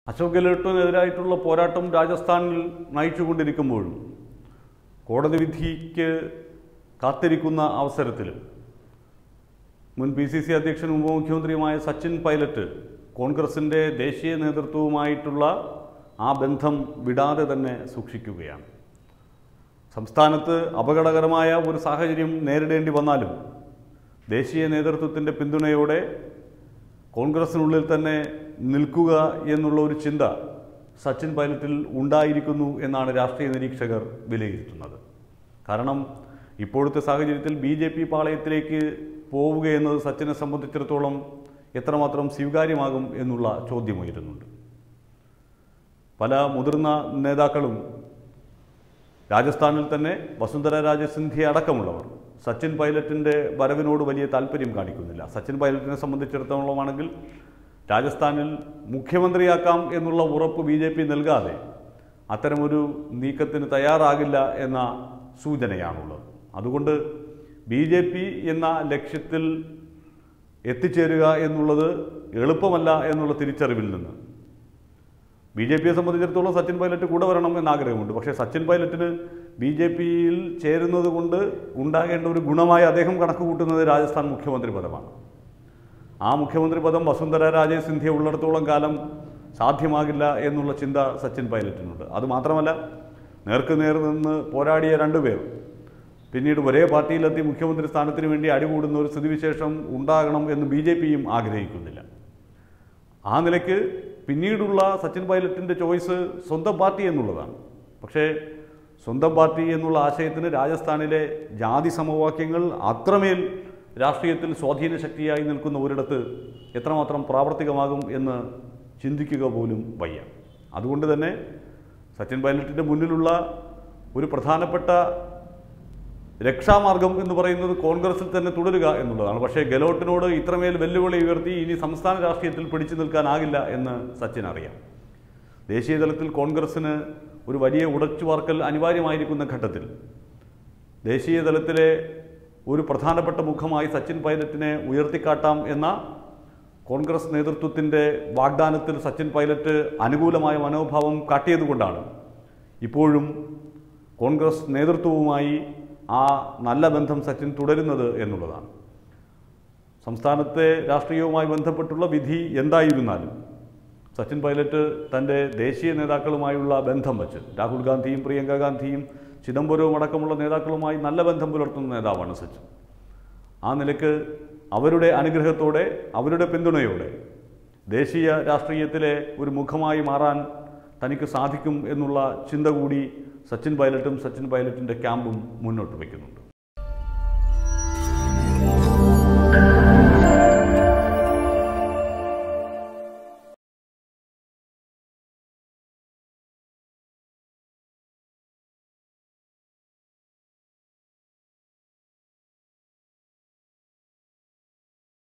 അശോക് ഗെഹ്ലോട്ടിനെതിരായിട്ടുള്ള പോരാട്ടം രാജസ്ഥാനിൽ നയിച്ചുകൊണ്ടിരിക്കുമ്പോഴും കോടതി വിധിക്ക് കാത്തിരിക്കുന്ന അവസരത്തിൽ മുൻ പി സി സി അധ്യക്ഷനും ഉപമുഖ്യമന്ത്രിയുമായ സച്ചിൻ പൈലറ്റ് കോൺഗ്രസിൻ്റെ ദേശീയ നേതൃത്വവുമായിട്ടുള്ള ആ ബന്ധം വിടാതെ തന്നെ സൂക്ഷിക്കുകയാണ് സംസ്ഥാനത്ത് അപകടകരമായ ഒരു സാഹചര്യം നേരിടേണ്ടി വന്നാലും ദേശീയ നേതൃത്വത്തിൻ്റെ പിന്തുണയോടെ കോൺഗ്രസിനുള്ളിൽ തന്നെ നിൽക്കുക എന്നുള്ള ഒരു ചിന്ത സച്ചിൻ പൈലറ്റിൽ ഉണ്ടായിരിക്കുന്നു എന്നാണ് രാഷ്ട്രീയ നിരീക്ഷകർ വിലയിരുത്തുന്നത് കാരണം ഇപ്പോഴത്തെ സാഹചര്യത്തിൽ ബി ജെ പി പാളയത്തിലേക്ക് പോവുക എന്നത് സച്ചിനെ സംബന്ധിച്ചിടത്തോളം എത്രമാത്രം സ്വീകാര്യമാകും എന്നുള്ള ചോദ്യമുയരുന്നുണ്ട് പല മുതിർന്ന നേതാക്കളും രാജസ്ഥാനിൽ തന്നെ വസുന്ധര രാജ സിന്ധ്യ അടക്കമുള്ളവർ സച്ചിൻ പൈലറ്റിൻ്റെ വരവിനോട് വലിയ താല്പര്യം കാണിക്കുന്നില്ല സച്ചിൻ പൈലറ്റിനെ സംബന്ധിച്ചിടത്തോളമാണെങ്കിൽ രാജസ്ഥാനിൽ മുഖ്യമന്ത്രിയാക്കാം എന്നുള്ള ഉറപ്പ് ബി ജെ പി നൽകാതെ അത്തരമൊരു നീക്കത്തിന് തയ്യാറാകില്ല എന്ന സൂചനയാണുള്ളത് അതുകൊണ്ട് ബി ജെ പി എന്ന ലക്ഷ്യത്തിൽ എത്തിച്ചേരുക എന്നുള്ളത് എളുപ്പമല്ല എന്നുള്ള തിരിച്ചറിവിൽ നിന്ന് ബി ജെ പിയെ സംബന്ധിച്ചിടത്തോളം സച്ചിൻ പൈലറ്റ് കൂടെ വരണം എന്ന ആഗ്രഹമുണ്ട് പക്ഷേ സച്ചിൻ പൈലറ്റിന് ബി ജെ പിയിൽ ചേരുന്നത് കൊണ്ട് ഉണ്ടാകേണ്ട ഒരു ഗുണമായി അദ്ദേഹം കണക്ക് കൂട്ടുന്നത് രാജസ്ഥാൻ മുഖ്യമന്ത്രി പദമാണ് ആ മുഖ്യമന്ത്രി പദം വസുന്ധര രാജേ സിന്ധ്യ ഉള്ളിടത്തോളം കാലം സാധ്യമാകില്ല എന്നുള്ള ചിന്ത സച്ചിൻ പൈലറ്റിനുണ്ട് അതുമാത്രമല്ല നേർക്ക് നേർ നിന്ന് പോരാടിയ രണ്ടുപേർ പിന്നീട് ഒരേ പാർട്ടിയിലെത്തി മുഖ്യമന്ത്രി സ്ഥാനത്തിന് വേണ്ടി അടികൂടുന്ന ഒരു സ്ഥിതിവിശേഷം ഉണ്ടാകണം എന്ന് ബി ജെ പിയും ആഗ്രഹിക്കുന്നില്ല ആ നിലയ്ക്ക് പിന്നീടുള്ള സച്ചിൻ പൈലറ്റിൻ്റെ ചോയ്സ് സ്വന്തം പാർട്ടി എന്നുള്ളതാണ് പക്ഷേ സ്വന്തം പാർട്ടി എന്നുള്ള ആശയത്തിന് രാജസ്ഥാനിലെ ജാതി സമവാക്യങ്ങൾ അത്രമേൽ രാഷ്ട്രീയത്തിൽ സ്വാധീന ശക്തിയായി നിൽക്കുന്ന ഒരിടത്ത് എത്രമാത്രം പ്രാവർത്തികമാകും എന്ന് ചിന്തിക്കുക പോലും വയ്യ അതുകൊണ്ട് തന്നെ സച്ചിൻ പൈലറ്റിൻ്റെ മുന്നിലുള്ള ഒരു പ്രധാനപ്പെട്ട രക്ഷാമാർഗം എന്ന് പറയുന്നത് കോൺഗ്രസിൽ തന്നെ തുടരുക എന്നുള്ളതാണ് പക്ഷേ ഗെലോട്ടിനോട് ഇത്രമേൽ വെല്ലുവിളി ഉയർത്തി ഇനി സംസ്ഥാന രാഷ്ട്രീയത്തിൽ പിടിച്ചു നിൽക്കാനാകില്ല എന്ന് സച്ചിൻ അറിയാം ദേശീയ തലത്തിൽ കോൺഗ്രസ്സിന് ഒരു വലിയ ഉടച്ചുവാർക്കൽ അനിവാര്യമായിരിക്കുന്ന ഘട്ടത്തിൽ ദേശീയ തലത്തിലെ ഒരു പ്രധാനപ്പെട്ട മുഖമായി സച്ചിൻ പൈലറ്റിനെ ഉയർത്തിക്കാട്ടാം എന്ന കോൺഗ്രസ് നേതൃത്വത്തിൻ്റെ വാഗ്ദാനത്തിൽ സച്ചിൻ പൈലറ്റ് അനുകൂലമായ മനോഭാവം കാട്ടിയതുകൊണ്ടാണ് ഇപ്പോഴും കോൺഗ്രസ് നേതൃത്വവുമായി ആ നല്ല ബന്ധം സച്ചിൻ തുടരുന്നത് എന്നുള്ളതാണ് സംസ്ഥാനത്തെ രാഷ്ട്രീയവുമായി ബന്ധപ്പെട്ടുള്ള വിധി എന്തായിരുന്നാലും സച്ചിൻ പൈലറ്റ് തൻ്റെ ദേശീയ നേതാക്കളുമായുള്ള ബന്ധം വച്ച് രാഹുൽ ഗാന്ധിയും പ്രിയങ്ക ഗാന്ധിയും ചിദംബരവും അടക്കമുള്ള നേതാക്കളുമായി നല്ല ബന്ധം പുലർത്തുന്ന നേതാവാണ് സച്ചിൻ ആ നിലക്ക് അവരുടെ അനുഗ്രഹത്തോടെ അവരുടെ പിന്തുണയോടെ ദേശീയ രാഷ്ട്രീയത്തിലെ ഒരു മുഖമായി മാറാൻ തനിക്ക് സാധിക്കും എന്നുള്ള ചിന്ത കൂടി സച്ചിൻ പൈലറ്റും സച്ചിൻ പൈലറ്റിൻ്റെ ക്യാമ്പും മുന്നോട്ട് വയ്ക്കുന്നുണ്ട്